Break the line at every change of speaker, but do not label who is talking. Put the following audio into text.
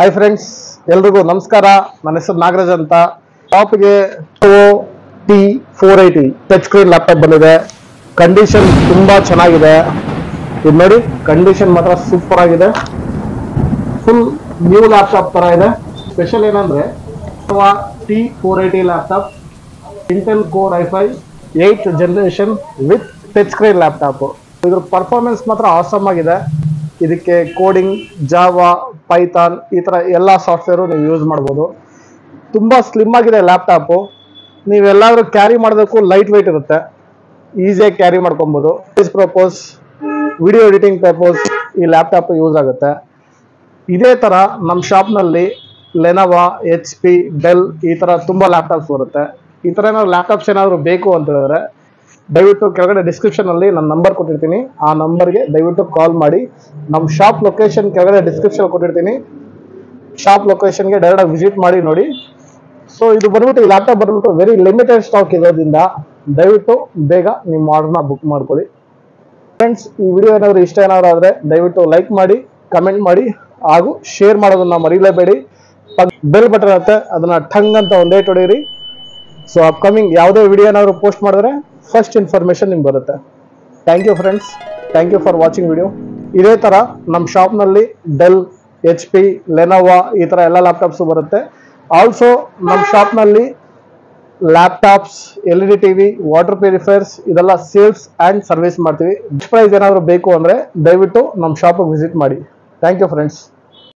hi friends ಎಲ್ರಿಗೂ ನಮಸ್ಕಾರ ನನ್ನ ಹೆಸರು ನಾಗರಾಜ್ ಅಂತ ಟಾಪ್ಗೆ T four eighty touch screen laptop ಬಂದಿದೆ ಕಂಡೀಷನ್ ತುಂಬಾ ಚೆನ್ನಾಗಿದೆ ಇದು ನೋಡಿ ಕಂಡೀಷನ್ ಮಾತ್ರ ಸೂಪರ್ ಆಗಿದೆ ಫುಲ್ ನ್ಯೂ ಲ್ಯಾಪ್ಟಾಪ್ ತರ ಇದೆ ಸ್ಪೆಷಲ್ ಏನಂದ್ರೆ T four eighty laptop Intel core i five eight generation with touch screen laptop ಇದ್ರ ಪರ್ಫಾರ್ಮೆನ್ಸ್ ಮಾತ್ರ ಆಸಮ್ ಆಗಿದೆ ಇದಕ್ಕೆ ಕೋಡಿಂಗ್ ಜಾವಾ ಪೈಥಾನ್ ಈ ಥರ ಎಲ್ಲ ಸಾಫ್ಟ್ವೇರು ನೀವು ಯೂಸ್ ಮಾಡ್ಬೋದು ತುಂಬ ಸ್ಲಿಮ್ ಆಗಿದೆ ಲ್ಯಾಪ್ಟಾಪು ನೀವೆಲ್ಲಾದ್ರೂ ಕ್ಯಾರಿ ಮಾಡೋದಕ್ಕೂ ಲೈಟ್ ವೆಯ್ಟ್ ಇರುತ್ತೆ ಈಸಿಯಾಗಿ ಕ್ಯಾರಿ ಮಾಡ್ಕೊಬೋದು ಪ್ರಪೋಸ್ ವಿಡಿಯೋ ಎಡಿಟಿಂಗ್ ಪರ್ಪೋಸ್ ಈ ಲ್ಯಾಪ್ಟಾಪ್ ಯೂಸ್ ಆಗುತ್ತೆ ಇದೇ ಥರ ನಮ್ಮ ಶಾಪ್ನಲ್ಲಿ ಲೆನವಾ ಎಚ್ ಪಿ ಡೆಲ್ ಈ ಥರ ತುಂಬ ಲ್ಯಾಪ್ಟಾಪ್ಸ್ ಬರುತ್ತೆ ಈ ಥರ ಏನಾದ್ರು ಲ್ಯಾಪ್ಟಾಪ್ಸ್ ಏನಾದರೂ ಬೇಕು ಅಂತ ಹೇಳಿದ್ರೆ ದಯವಿಟ್ಟು ಕೆಳಗಡೆ ಡಿಸ್ಕ್ರಿಪ್ಷನಲ್ಲಿ ನನ್ನ ನಂಬರ್ ಕೊಟ್ಟಿರ್ತೀನಿ ಆ ನಂಬರ್ಗೆ ದಯವಿಟ್ಟು ಕಾಲ್ ಮಾಡಿ ನಮ್ಮ ಶಾಪ್ ಲೊಕೇಶನ್ ಕೆಳಗಡೆ ಡಿಸ್ಕ್ರಿಪ್ಷನ್ ಕೊಟ್ಟಿರ್ತೀನಿ ಶಾಪ್ ಲೊಕೇಶನ್ಗೆ ಡೈರೆಕ್ಟಾಗಿ ವಿಸಿಟ್ ಮಾಡಿ ನೋಡಿ ಸೊ ಇದು ಬಂದ್ಬಿಟ್ಟು ಈ ಲ್ಯಾಪ್ಟಾಪ್ ಬಂದ್ಬಿಟ್ಟು ವೆರಿ ಲಿಮಿಟೆಡ್ ಸ್ಟಾಕ್ ಇರೋದ್ರಿಂದ ದಯವಿಟ್ಟು ಬೇಗ ನಿಮ್ಮ ಆರ್ಡರ್ನ ಬುಕ್ ಮಾಡ್ಕೊಳ್ಳಿ ಫ್ರೆಂಡ್ಸ್ ಈ ವಿಡಿಯೋ ಏನಾದರೂ ಇಷ್ಟ ಏನಾದರೂ ಆದರೆ ದಯವಿಟ್ಟು ಲೈಕ್ ಮಾಡಿ ಕಮೆಂಟ್ ಮಾಡಿ ಹಾಗೂ ಶೇರ್ ಮಾಡೋದನ್ನ ಮರೀಲೇಬೇಡಿ ಬೆಲ್ ಬಟನ್ ಇರುತ್ತೆ ಅದನ್ನ ಠಂಗ್ ಅಂತ ಒಂದೇ ಹೊಡೆಯಿರಿ ಸೊ ಅಪ್ಕಮಿಂಗ್ ಯಾವುದೇ ವಿಡಿಯೋ ಏನಾದರೂ ಪೋಸ್ಟ್ ಮಾಡಿದ್ರೆ ಫಸ್ಟ್ ಇನ್ಫಾರ್ಮೇಶನ್ ನಿಮ್ಗೆ ಬರುತ್ತೆ thank you friends thank you for watching video ಇದೇ ಥರ ನಮ್ಮ ಶಾಪ್ನಲ್ಲಿ ಡೆಲ್ ಎಚ್ ಪಿ ಲೆನೋವಾ ಈ ಥರ ಎಲ್ಲ ಲ್ಯಾಪ್ಟಾಪ್ಸು ಬರುತ್ತೆ ಆಲ್ಸೋ ನಮ್ಮ ಶಾಪ್ನಲ್ಲಿ laptops L E D TV water purifiers ಇದೆಲ್ಲ ಸೇಲ್ಸ್ ಆ್ಯಂಡ್ ಸರ್ವಿಸ್ ಮಾಡ್ತೀವಿ ಪ್ರೈಸ್ ಏನಾದರೂ ಬೇಕು ಅಂದರೆ ದಯವಿಟ್ಟು ನಮ್ಮ ಶಾಪಿಗೆ ವಿಸಿಟ್ ಮಾಡಿ ಥ್ಯಾಂಕ್ ಯು ಫ್ರೆಂಡ್ಸ್